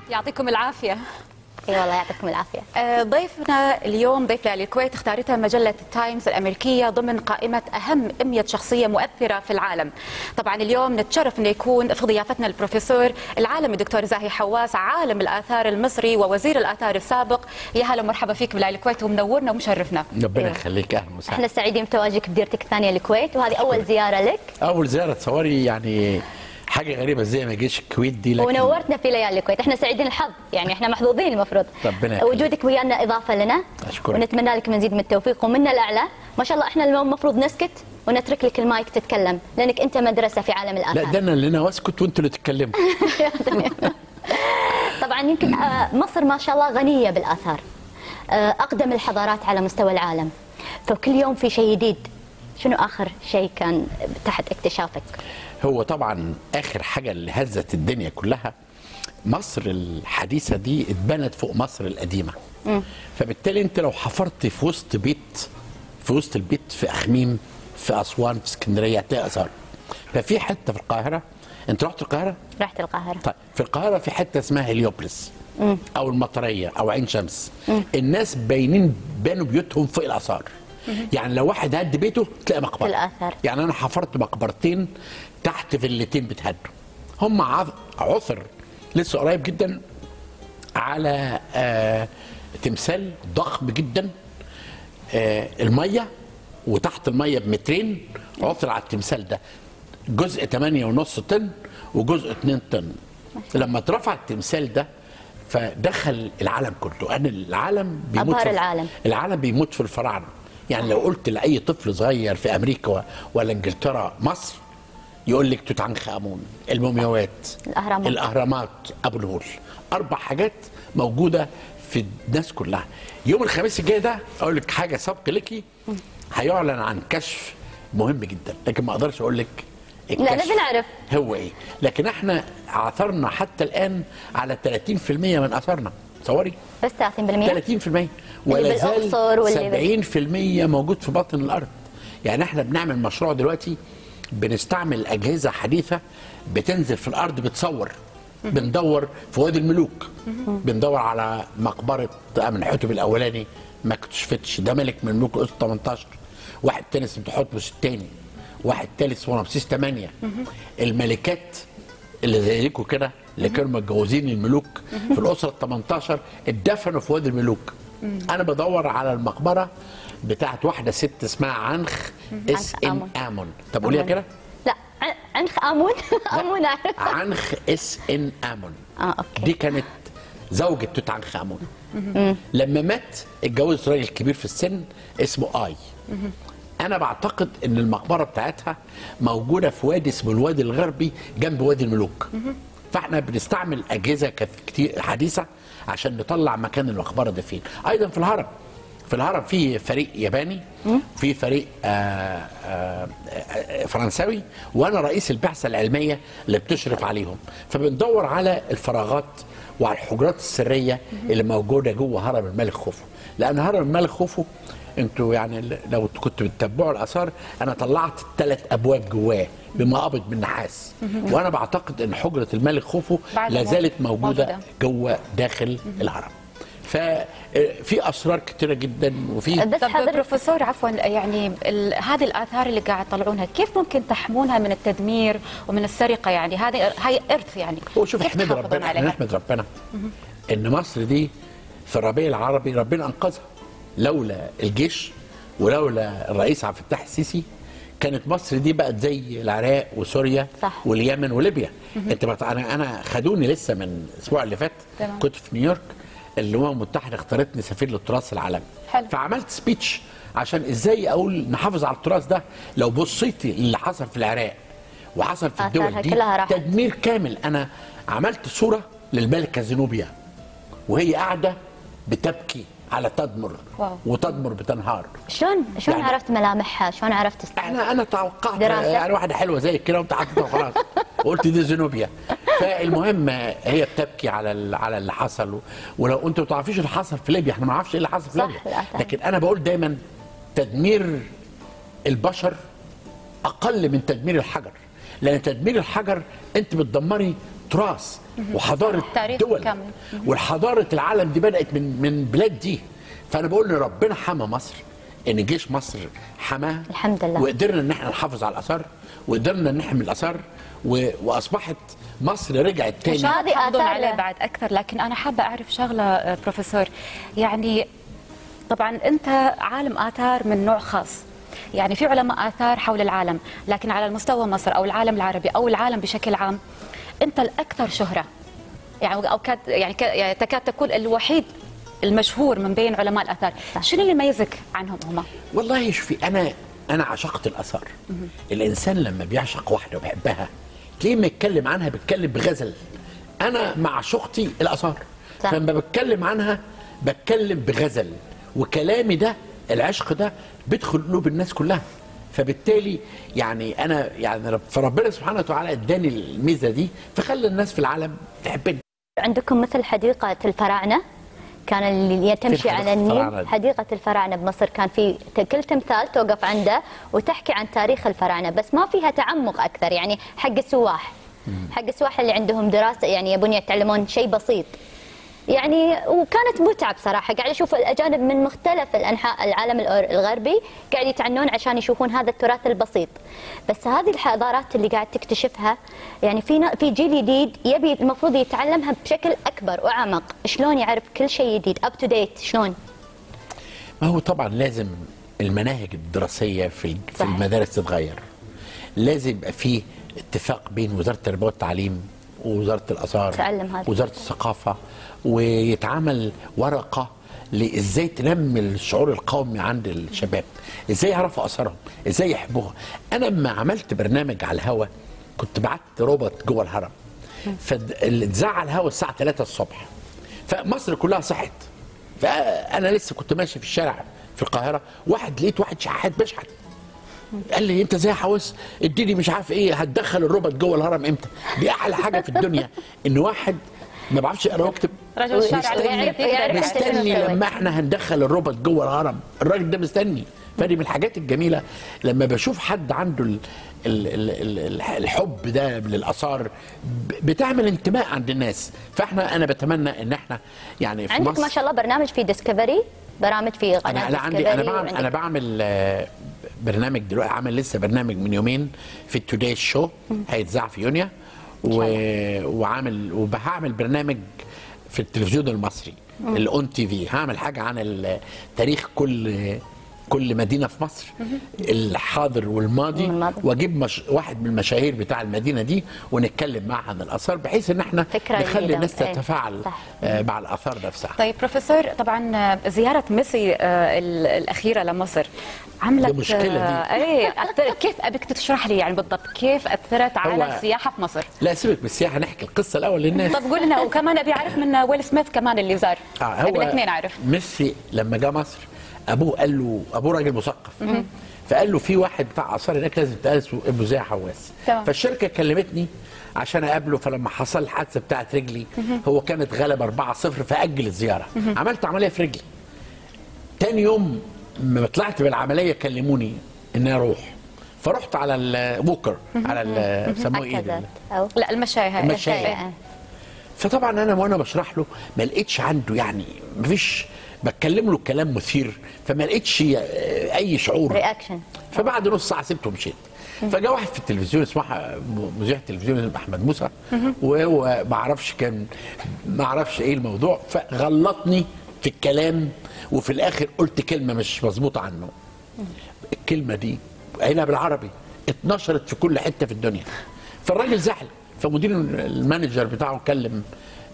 يعطيكم العافيه اي والله يعطيكم العافيه آه، ضيفنا اليوم ضيف لآل الكويت اختارتها مجلة التايمز الأمريكية ضمن قائمة أهم 100 شخصية مؤثرة في العالم طبعا اليوم نتشرف أنه يكون في ضيافتنا البروفيسور العالمي الدكتور زاهي حواس عالم الآثار المصري ووزير الآثار السابق يا هلا مرحبا فيك بلال الكويت ومنورنا ومشرفنا ربنا إيه. يخليك اهلا وسهلا احنا سعيدين بتواجدك بديرتك الثانيه الكويت وهذه اول زياره لك اول زياره تصوري يعني حاجه غريبه زي ما جيش الكويت دي لكن ونورتنا في ليالي الكويت احنا سعيدين الحظ يعني احنا محظوظين المفروض ربنا يخليك. وجودك ويانا اضافه لنا أشكرك. ونتمنى لك مزيد من التوفيق ومنا الاعلى ما شاء الله احنا اليوم المفروض نسكت ونترك لك المايك تتكلم لانك انت مدرسه في عالم لا الاثار ده انا اللي انا واسكت وانتوا اللي تتكلموا طبعا يمكن آه، مصر ما شاء الله غنيه بالاثار آه، اقدم الحضارات على مستوى العالم فكل يوم في شيء جديد شنو اخر شيء كان تحت اكتشافك هو طبعا اخر حاجه اللي هزت الدنيا كلها مصر الحديثه دي اتبنت فوق مصر القديمه فبالتالي انت لو حفرت في وسط بيت في وسط البيت في اخميم في اسوان في اسكندريه هتلاقي اثار ففي حته في القاهره انت رحت القاهره رحت القاهره طيب في القاهره في حته اسمها هليوبلس او المطريه او عين شمس الناس باينين بانوا بيوتهم فوق الاثار يعني لو واحد هد بيته تلاقي مقبره في الآثار. يعني انا حفرت مقبرتين تحت فيلتين بتهدوا هم عث- عثر لسه قريب جدا على آه تمثال ضخم جدا آه الميه وتحت الميه بمترين عثر على التمثال ده جزء 8 ونص طن وجزء 2 طن لما اترفع التمثال ده فدخل العالم كله ان العالم بيموت أبهر في العالم. العالم بيموت في الفراعنه يعني لو قلت لاي طفل صغير في امريكا و- ولا انجلترا مصر يقول لك توت عنخ امون المومياوات الأهرامات. الاهرامات ابو الهول اربع حاجات موجوده في الناس كلها يوم الخميس الجاي ده اقول لك حاجه سبق لك هيعلن عن كشف مهم جدا لكن ما اقدرش اقول لك لا الكشف نبي نعرف هو ايه لكن احنا عثرنا حتى الان على 30% من اثارنا تصوري بس 30% 30% ولا بالأقصر واللي زال 70% موجود في باطن الارض يعني احنا بنعمل مشروع دلوقتي بنستعمل اجهزه حديثه بتنزل في الارض بتصور بندور في وادي الملوك بندور على مقبره امنحتب الاولاني ما اكتشفتش ده ملك من ملوك الاسره 18 واحد تاني اسمه تحتمس الثاني واحد تالت اسمه رمسيس 8 الملكات اللي زيكم كده اللي كانوا متجوزين الملوك في الاسره ال 18 اتدفنوا في وادي الملوك انا بدور على المقبره بتاعت واحده ست اسمها عنخ اس ان آمون. امون طب قوليها كده لا عن- عنخ امون امون اعرف عنخ اس ان امون اه اوكي دي كانت زوجة توت عنخ امون لما مات اتجوز راجل كبير في السن اسمه اي انا بعتقد ان المقبره بتاعتها موجوده في وادي اسمه الوادي الغربي جنب وادي الملوك فاحنا بنستعمل اجهزه كت- كتير حديثه عشان نطلع مكان المقبره ده فين ايضا في الهرم في الهرم في فريق ياباني في فريق آه آه آه فرنساوي وانا رئيس البعثه العلميه اللي بتشرف عليهم فبندور على الفراغات وعلى الحجرات السريه اللي موجوده جوه هرم الملك خوفو لان هرم الملك خوفو انتوا يعني لو كنتوا بتتبعوا الاثار انا طلعت ثلاث ابواب جواه بمقابض من نحاس وانا بعتقد ان حجره الملك خوفو بعد لا زالت موجودة. موجوده جوه داخل الهرم ففي اسرار كتيره جدا وفي بس طب حضرتك بروفيسور عفوا يعني ال- هذه الاثار اللي قاعد تطلعونها كيف ممكن تحمونها من التدمير ومن السرقه يعني هذه هاي ارث يعني هو شوف كيف احمد تحافظون ربنا احنا عليها؟ نحمد ربنا ان مصر دي في الربيع العربي ربنا انقذها لولا الجيش ولولا الرئيس عبد الفتاح السيسي كانت مصر دي بقت زي العراق وسوريا صح. واليمن وليبيا انت بقى انا انا خدوني لسه من الاسبوع اللي فات تمام. كنت في نيويورك الامم المتحده اختارتني سفير للتراث العالمي حلو. فعملت سبيتش عشان ازاي اقول نحافظ على التراث ده لو بصيتي اللي حصل في العراق وحصل في آثارها الدول دي كلها راحت. تدمير كامل انا عملت صوره للملكه زينوبيا وهي قاعده بتبكي على تدمر واو. وتدمر بتنهار شلون شلون يعني- عرفت ملامحها شلون عرفت تست- احنا انا توقعت دراسة. يعني واحده حلوه زي كده وانت حطيتها وخلاص قلت دي زينوبيا فالمهم هي بتبكي على ال- على اللي حصل ولو انتوا ما تعرفيش اللي حصل في ليبيا احنا ما نعرفش ايه اللي حصل في صح، ليبيا لا تعرف. لكن انا بقول دايما تدمير البشر اقل من تدمير الحجر لان تدمير الحجر انت بتدمري تراث وحضاره تاريخ دول كامل. والحضاره العالم دي بدات من من بلاد دي فانا بقول ان ربنا حمى مصر ان جيش مصر حماها الحمد لله. وقدرنا ان احنا نحافظ على الاثار وقدرنا نحمي الاثار و... واصبحت مصر رجعت ان تاني شاء الله هذه تحافظون آثار- عليه بعد اكثر لكن انا حابه اعرف شغله آه، بروفيسور يعني طبعا انت عالم اثار من نوع خاص يعني في علماء اثار حول العالم لكن على المستوى مصر او العالم العربي او العالم بشكل عام انت الاكثر شهره يعني او كاد يعني ك- يعني تكاد تكون الوحيد المشهور من بين علماء الاثار شنو اللي يميزك عنهم هم والله شوفي انا انا عشقت الاثار الانسان لما بيعشق واحده وبيحبها تلاقيه لما يتكلم عنها بيتكلم بغزل انا مع عشقتي الاثار صح. لما بتكلم عنها بتكلم بغزل وكلامي ده العشق ده بيدخل قلوب الناس كلها فبالتالي يعني انا يعني رب فربنا سبحانه وتعالى اداني الميزه دي فخلى الناس في العالم تحبني عندكم مثل حديقة الفراعنة كان اللي تمشي فين على حديقة الفراعنة النيل دي؟ حديقة الفراعنة بمصر كان في ت- كل تمثال توقف عنده وتحكي عن تاريخ الفراعنة بس ما فيها تعمق أكثر يعني حق السواح حق السواح اللي عندهم دراسة يعني يبون يتعلمون شيء بسيط يعني وكانت متعة بصراحة قاعد أشوف الأجانب من مختلف الأنحاء العالم الأور- الغربي قاعد يتعنون عشان يشوفون هذا التراث البسيط بس هذه الحضارات اللي قاعد تكتشفها يعني في نا- في جيل جديد يبي المفروض يتعلمها بشكل أكبر وأعمق شلون يعرف كل شيء جديد أب تو ديت شلون ما هو طبعا لازم المناهج الدراسيه في ال- في صحيح. المدارس تتغير لازم يبقى في اتفاق بين وزاره التربيه والتعليم ووزاره الاثار تعلم هذا. وزاره الثقافه ويتعمل ورقه لازاي تنمي الشعور القومي عند الشباب ازاي يعرفوا اثارهم ازاي يحبوها انا لما عملت برنامج على الهوا كنت بعت روبوت جوه الهرم فاتذاع على الهوا الساعه 3 الصبح فمصر كلها صحت فانا لسه كنت ماشي في الشارع في القاهره واحد لقيت واحد شحات بيشحت قال لي انت زي حواس اديني مش عارف ايه هتدخل الروبوت جوه الهرم امتى دي احلى حاجه في الدنيا ان واحد ما بعرفش يقرا ويكتب رجل الشارع مستني- اللي يعرف- يقدر يعرف يعرف. يستلم مستني الثواب. لما احنا هندخل الروبوت جوه الهرم الراجل ده مستني فدي من الحاجات الجميله لما بشوف حد عنده ال ال ال ال الحب ده للاثار ب- بتعمل انتماء عند الناس فاحنا انا بتمنى ان احنا يعني في عندك مصر ما شاء الله برنامج في ديسكفري برامج في قناة انا انا عندي انا Discovery بعمل وعندك- انا بعمل آه، برنامج دلوقتي عامل لسه برنامج من يومين في التوداي شو هيتذاع في يونيو و... وعامل وهعمل برنامج في التلفزيون المصري الاون تي في هعمل حاجه عن ال- تاريخ كل كل مدينه في مصر الحاضر والماضي والماضي. واجيب مش... واحد من المشاهير بتاع المدينه دي ونتكلم معاه عن الاثار بحيث ان احنا فكرة نخلي جديدة. الناس إيه، تتفاعل صح. آه، مع الاثار نفسها طيب بروفيسور طبعا آه، زيارة ميسي آه، ال- الأخيرة لمصر عملت دي مشكلة دي. آه، ايه أثرت كيف أبيك تشرح لي يعني بالضبط كيف أثرت على هو- السياحة في مصر لا سيبك من السياحه نحكي القصه الاول للناس طب قول لنا وكمان أبي أعرف من ويل سميث كمان اللي زار آه أبي الاثنين أعرف ميسي لما جه مصر ابوه قال له ابوه راجل مثقف فقال له في واحد بتاع اثار هناك لازم تقاس ابو زي حواس تمام. فالشركه كلمتني عشان اقابله فلما حصل الحادثه بتاعت رجلي هو كانت غلب 4-0 فاجل الزياره عملت عمليه في رجلي تاني يوم ما طلعت بالعمليه كلموني اني اروح فرحت على الووكر على ال- بيسموه ايه هكذا ده؟ أو لا المشاية هاي المشاية. إيه. فطبعا انا وانا بشرح له ما لقيتش عنده يعني مفيش بتكلم له كلام مثير فما لقيتش آه، اي شعور رياكشن فبعد نص ساعه سبته ومشيت فجاء واحد في التلفزيون اسمه مذيع التلفزيون اسمه احمد موسى وهو ما اعرفش كان ما اعرفش ايه الموضوع فغلطني في الكلام وفي الاخر قلت كلمه مش مظبوطه عنه الكلمه دي قايلها بالعربي اتنشرت في كل حته في الدنيا فالراجل زعل فمدير المانجر بتاعه كلم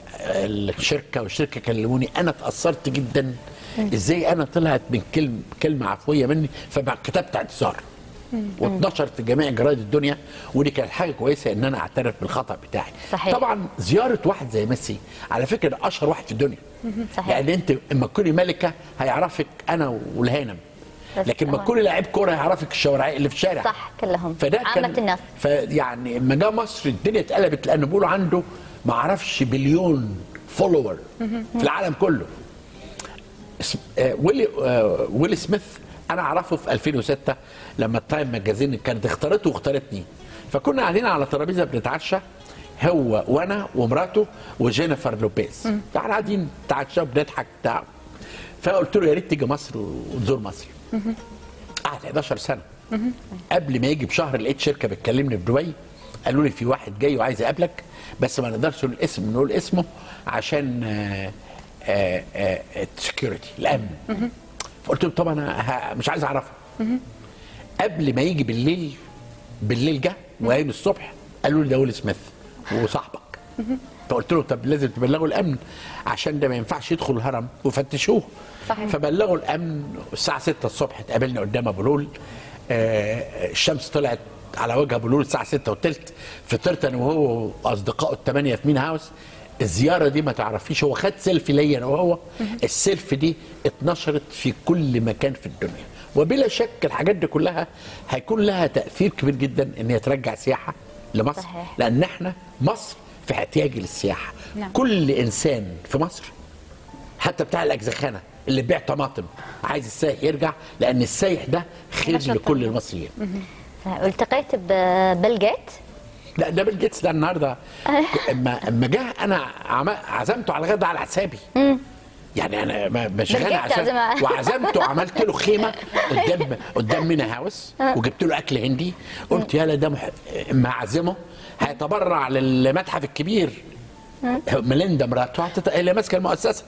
الشركه والشركه كلموني انا اتاثرت جدا ازاي انا طلعت من كلمه كلمه عفويه مني فكتبت اعتذار واتنشرت في جميع جرايد الدنيا ودي كانت حاجه كويسه ان انا اعترف بالخطا بتاعي صحيح. طبعا زياره واحد زي ميسي على فكره ده اشهر واحد في الدنيا صحيح. يعني انت اما تكوني ملكه هيعرفك انا والهانم بس لكن ما طبعاً. تكوني لاعب كوره هيعرفك الشوارع اللي في الشارع صح كلهم فده كان عامة الناس فيعني لما جه مصر الدنيا اتقلبت لان بيقولوا عنده ما اعرفش بليون فولور في العالم كله اسم- آه، ويلي آه، ويلي سميث انا اعرفه في 2006 لما التايم ماجازين كانت اختارته واختارتني فكنا قاعدين على ترابيزه بنتعشى هو وانا ومراته وجينيفر لوبيز فاحنا قاعدين نتعشى بنضحك بتاع فقلت له يا ريت تيجي مصر وتزور مصر قعد 11 سنه قبل ما يجي بشهر لقيت شركه بتكلمني في دبي قالوا لي في واحد جاي وعايز يقابلك بس ما نقدرش نقول الاسم نقول اسمه عشان سكيورتي الامن فقلت له طب انا ه- مش عايز اعرفه قبل ما يجي بالليل بالليل جه وقايم الصبح قالوا لي ده ويل سميث وصاحبك فقلت له طب لازم تبلغوا الامن عشان ده ما ينفعش يدخل الهرم وفتشوه صحيح. فبلغوا الامن الساعه 6 الصبح اتقابلنا قدام ابو لول آه الشمس طلعت على وجه ابو لول الساعه 6 وثلث فطرت انا وهو واصدقائه الثمانيه في مين هاوس الزياره دي ما تعرفيش هو خد سيلفي ليا انا وهو السيلفي دي اتنشرت في كل مكان في الدنيا وبلا شك الحاجات دي كلها هيكون لها تاثير كبير جدا ان هي ترجع سياحه لمصر صحيح. لان احنا مصر في احتياج للسياحه نعم. كل انسان في مصر حتى بتاع الاجزخانه اللي بيع طماطم عايز السايح يرجع لان السايح ده خير نشاط لكل المصريين والتقيت ببيل جيت لا ده بيل جيتس ده النهارده اما اما جه انا عم- عزمته على الغدا على حسابي يعني انا ما- مش بيل غني جيتس عشان عزمه. وعزمته عملت له خيمه قدام قدام مينا هاوس وجبت له اكل هندي قلت يالا ده مح... اما اعزمه هيتبرع للمتحف الكبير ميليندا مراته هتت- اللي ماسكه المؤسسه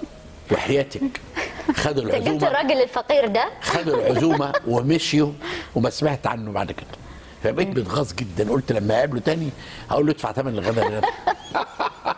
وحياتك خدوا قلت العزومه الراجل الفقير ده خدوا العزومه ومشيوا وما سمعت عنه بعد كده فبقيت متغاظ جدا قلت لما اقابله تاني هقول له ادفع ثمن الغداء اللي أنا-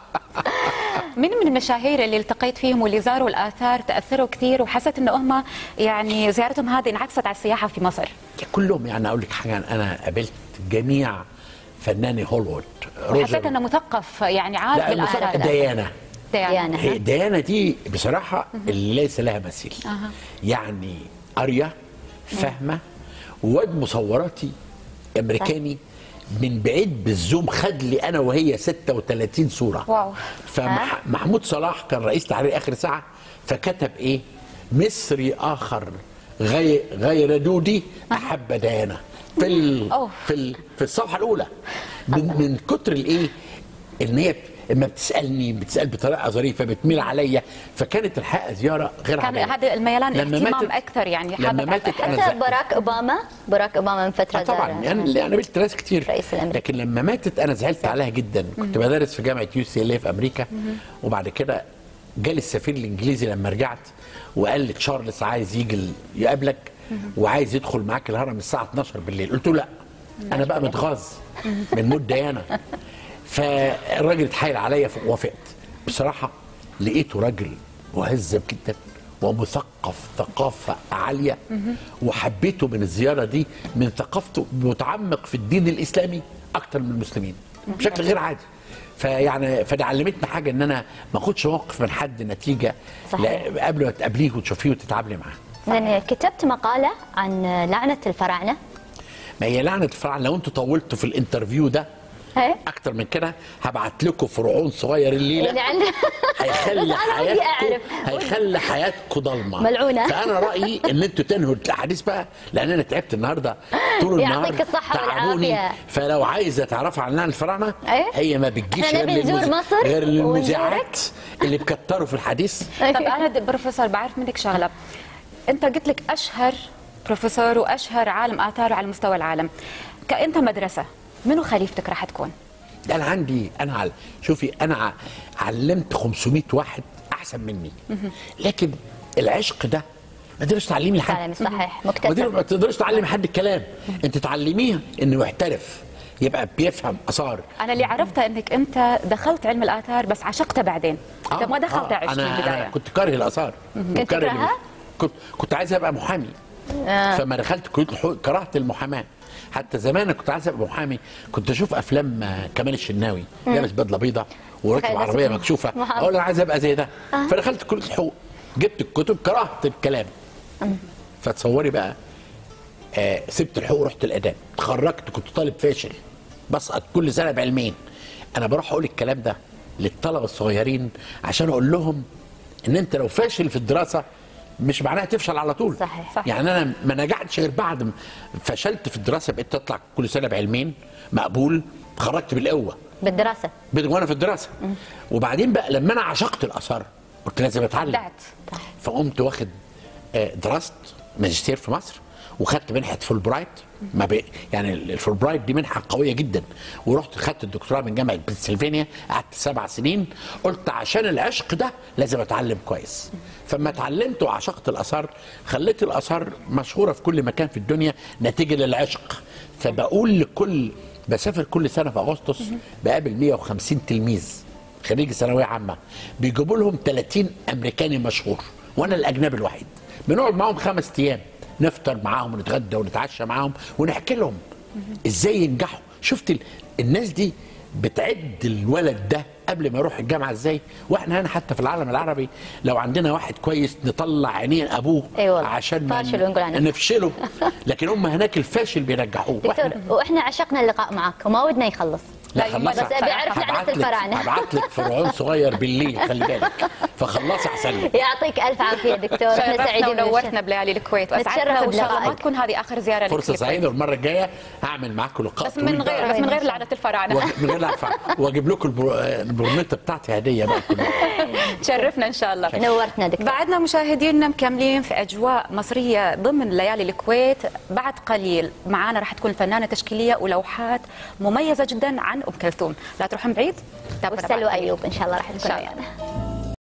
مين من المشاهير اللي التقيت فيهم واللي زاروا الاثار تاثروا كثير وحسيت انه هم يعني زيارتهم هذه انعكست على السياحه في مصر كلهم يعني اقول لك حاجه انا قابلت جميع فناني هوليوود وحسيت انه مثقف يعني عارف لا المسابقة بالاثار ديانا ديانا. هي ديانا دي بصراحه اللي ليس لها مثيل أها. يعني قاريه فاهمه وواد مصوراتي امريكاني من بعيد بالزوم خد لي انا وهي 36 صوره واو. فمحمود صلاح كان رئيس تحرير اخر ساعه فكتب ايه مصري اخر غير غير دودي احب ديانا في ال أوه. في ال في الصفحه الاولى من, من كتر الايه ان هي اما بتسالني بتسال بطريقه ظريفه بتميل عليا فكانت الحقيقه زياره غير كان عاديه هذا الميلان لما اهتمام ماتت- اكثر يعني لما حابة ماتت أعرف. أنا حتى زي- باراك اوباما باراك اوباما من فتره آه طبعا زار. يعني يعني قابلت ناس كتير رئيس الأمريكي. لكن لما ماتت انا زعلت عليها جدا كنت بدرس في جامعه يو سي في امريكا وبعد كده جالي السفير الانجليزي لما رجعت وقال لي تشارلز عايز يجي ال- يقابلك وعايز يدخل معاك الهرم الساعه 12 بالليل قلت له لا انا بقى متغاظ من موت ديانا فالراجل اتحايل عليا ووافقت بصراحه لقيته راجل مهذب جدا ومثقف ثقافة عالية وحبيته من الزيارة دي من ثقافته متعمق في الدين الإسلامي أكتر من المسلمين بشكل غير عادي فيعني فده علمتنا حاجة إن أنا ما أخدش موقف من حد نتيجة صحيح. لا قبل ما تقابليه وتشوفيه وتتعاملي معاه زين كتبت مقاله عن لعنه الفراعنه ما هي لعنة الفراعنة لو أنتوا طولتوا في الانترفيو ده ايه أكتر من كده هبعت لكم فرعون صغير الليلة يعني عند هيخلي بس أنا ودي حياتكم أعرف. هيخلي حياتكم ضلمه ملعونة. فانا رايي ان انتوا تنهوا الاحاديث بقى لان انا تعبت النهارده طول النهار يعطيك الصحة تعبوني والعافية. فلو عايزه تعرفي عن لعنة الفراعنه إيه؟ هي ما بتجيش إحنا غير نبي نزور للمذ- مصر غير للمذيعات ونزورك. اللي بكتروا في الحديث طب انا د- بروفيسور بعرف منك شغله انت قلت لك اشهر بروفيسور واشهر عالم اثار على مستوى العالم كانت مدرسه منو خليفتك راح تكون ده انا عندي انا عل... شوفي انا ع- علمت 500 واحد احسن مني لكن العشق ده ما تقدرش تعلمي لحد كلام صحيح ما تقدر- مكتسب ما تقدرش تعلم حد الكلام انت تعلميه انه يحترف يبقى بيفهم اثار انا اللي عرفته انك انت دخلت علم الاثار بس عشقته بعدين انت ما دخلت عشق في انا البدايه انا كنت كاره الاثار كنت كاره تكرهها؟ اللي- كنت كنت عايز ابقى محامي آه. فما دخلت كليه الحقوق كرهت المحاماه حتى زمان أنا كنت عايز ابقى محامي كنت اشوف افلام آه، كمال الشناوي لابس بدله بيضاء وراكب تخيل عربيه نفسك مكشوفه محامي. اقول انا عايز ابقى زي ده فدخلت كليه الحقوق جبت الكتب كرهت الكلام فتصوري بقى آه سبت الحقوق رحت الاداب اتخرجت كنت طالب فاشل بسقط كل سنه بعلمين انا بروح اقول الكلام ده للطلبه الصغيرين عشان اقول لهم ان انت لو فاشل في الدراسه مش معناها تفشل على طول صحيح. صح. يعني انا ما نجحتش غير بعد ما فشلت في الدراسه بقيت تطلع كل سنه بعلمين مقبول خرجت بالقوه بالدراسه بد- وانا في الدراسه وبعدين بقى لما انا عشقت الاثار قلت لازم اتعلم بدعت فقمت واخد آه، درست ماجستير في مصر وخدت منحه فولبرايت ما بي يعني الفولبرايت دي منحه قويه جدا ورحت خدت الدكتوراه من جامعه بنسلفانيا قعدت سبع سنين قلت عشان العشق ده لازم اتعلم كويس فما اتعلمت وعشقت الاثار خليت الاثار مشهوره في كل مكان في الدنيا نتيجه للعشق فبقول لكل بسافر كل سنه في اغسطس بقابل 150 تلميذ خريج ثانويه عامه بيجيبوا لهم 30 امريكاني مشهور وانا الاجنبي الوحيد بنقعد معاهم خمس ايام نفطر معاهم ونتغدى ونتعشى معاهم ونحكي لهم ازاي ينجحوا شفت ال- الناس دي بتعد الولد ده قبل ما يروح الجامعه ازاي واحنا هنا حتى في العالم العربي لو عندنا واحد كويس نطلع عينين ابوه أي والله. عشان ما فاشل ونقول عنه. نفشله لكن هم هناك الفاشل بينجحوه دكتور واحنا عشقنا اللقاء معك وما ودنا يخلص لا لا، يمكن خلصها. بس أبي أعرف لعنة هبعت لك- الفراعنة. هبعت لك فرعون صغير بالليل خلي بالك فخلصي احسن لك يعطيك الف عافيه دكتور احنا شرفتنا سعيدين ونورتنا بالشرف. بليالي الكويت نتشرف واسعدنا وان شاء الله ما بلقائك. تكون هذه اخر زياره لك فرصه للكويت. سعيده والمره الجايه هعمل معاكم لقاء بس من طويل بقى. غير بس من غير لعنه الفراعنه وأج- من غير لا أدفع. واجيب لكم البرو- البرونيتا بتاعتي هديه بقى كلها تشرفنا ان شاء الله نورتنا دكتور بعدنا مشاهدينا مكملين في اجواء مصريه ضمن ليالي الكويت بعد قليل معانا راح تكون فنانه تشكيليه ولوحات مميزه جدا عن ام كلثوم لا تروحون بعيد تابعونا بعد والسلوى قليل. ايوب ان شاء الله راح إن تكون شاء الله. ويانا